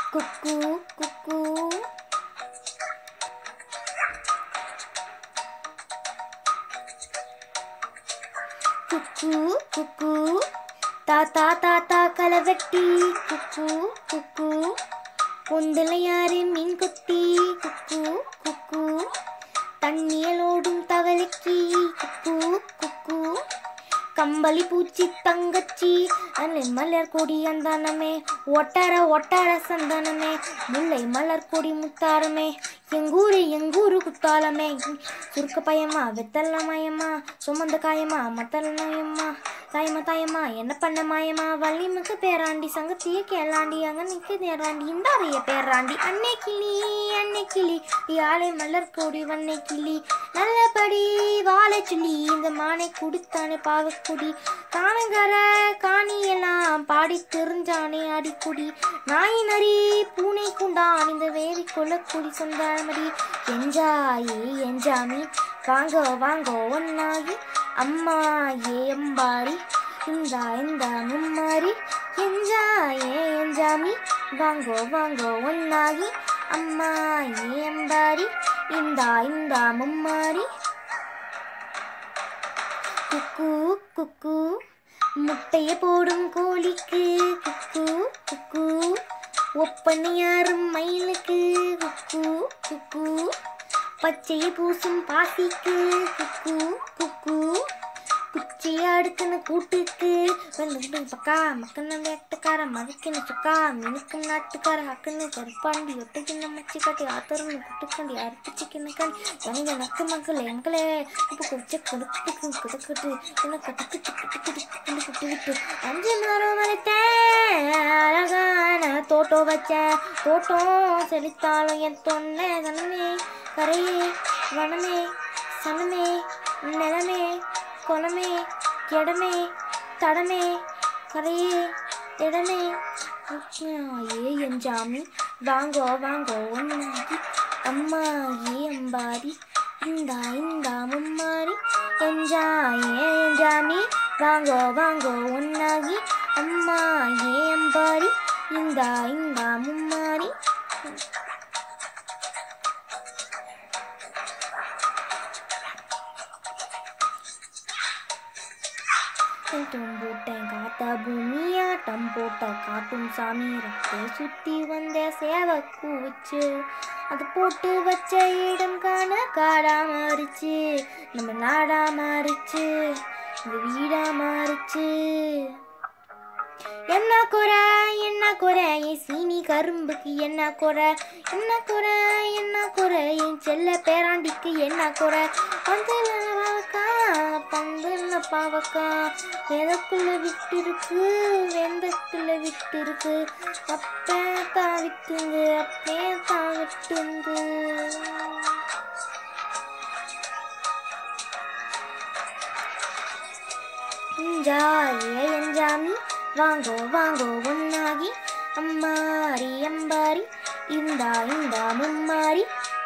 குக்கு குக்கு குக்கு குக்கு தாத்தா தாத்தா கலவெட்டி குக்கு குக்கு பொந்தலையாறு மீன் கொத்தி குக்கு குக்கு தண்ணியலோடும் தவளைக்கு குக்கு குக்கு கம்பளி பூச்சி தங்கச்சி அன்னை மலர் கொடி அந்தானமே ஒட்டார ஒட்டார சந்தானமே முல்லை மலர் கொடி முத்தாரமே எங்கூரு எங்கூரு குத்தாலமே சுருக்க பயமா வெத்தல்ல மயமா சுமந்த காயமா மத்தல்ல நயமா தாயமா தாயமா என்ன பண்ண மாயமா வள்ளிமுக்கு பேராண்டி சங்கத்திய கேளாண்டி அங்க நிக்க நேராண்டி இந்த அறைய பேராண்டி அன்னை கிளி அன்னை கிளி யாழை மலர் கொடி வண்ணை கிளி நல்லபடி வாழை சொல்லி இந்த மானை குடித்தானே பாவக்குடி காணங்கர காணியெல்லாம் பாடி தெரிஞ்சானே அடிக்குடி நாய் நரி பூனை குண்டான் இந்த வேரி கொள்ளக்குடி சொந்தாமடி எஞ்சாயே எஞ்சாமி வாங்க வாங்க ஒன்னாகி அம்மா ஏ அம்பாரி இந்தா இந்தா மும்மாரி எஞ்சாயே எஞ்சாமி வாங்கோ வாங்கோ ஒன்னாகி அம்மா ஏ அம்பாரி இந்தா இந்தா மும்மாரி குக்கு குக்கு முட்டைய போடும் கோழிக்கு குக்கு குக்கு ஒப்பனையாரும் மயிலுக்கு குக்கு குக்கு பச்சையை பூசும் பாசிக்கு குக்கு குக்கு குச்சியை அடுக்குன்னு கூட்டுக்கு வெள்ளு பக்கா மக்கன்னு வேட்டக்கார மதிக்குன்னு சுக்கா மினுக்கு நாட்டுக்கார ஹக்குன்னு கருப்பாண்டி ஒட்டுக்கின்னு மச்சி காட்டி ஆத்தரன்னு புட்டுக்கண்டி அரிப்பிச்சிக்கின்னு கண்டி எங்க நக்கு மக்கள் எங்களே இப்போ குடிச்ச கொடுத்துக்கு குடுக்கிட்டு என்ன கட்டுக்கு கிட்டு கிட்டு குட்டு விட்டு அஞ்சு மரம் வளர்த்தேன் அழகான தோட்டம் வச்சேன் தோட்டம் செழித்தாலும் என் தொன்னை கண்ணமே கரையே வனமே சனமே நிலமே குளமே இடமே தடமே கரையே இடமே ஏ என் ஜாமி வாங்கோ வாங்கோ ஒன்னாகி அம்மா ஏ அம்பாரி இந்தா இந்தா மும்மாரி எஞ்சா ஏ என் ஜாமி வாங்கோ வாங்கோ ஒன்னாகி அம்மா ஏ அம்பாரி இந்தா இந்தா மும்மாரி ஆட்டம் போட்டேன் காத்தா பூமியாட்டம் போட்ட காட்டும் சாமி ரத்தை சுத்தி வந்த சேவை கூச்சு அது போட்டு வச்ச இடம் காண காடா மாறிச்சு நம்ம நாடா மாறிச்சு இந்த வீடா மாறிச்சு என்ன குறை என்ன குறை என் சீனி கரும்புக்கு என்ன குறை என்ன குறை என்ன குறை என் செல்ல பேராண்டிக்கு என்ன குறை பந்தல பாவக்கா பந்தல பாவக்கா எதக்குள்ள விட்டு இருக்கு வெந்தக்குள்ள விட்டு இருக்கு அப்பே தான் விட்டுங்க அப்பே தான் விட்டுங்க என்ஜாயே என்ஜாமி வாங்கோ வாங்கோ ஒன்னாகி அம்மாரி அம்பாரி இந்தா இந்தா மும்மாரி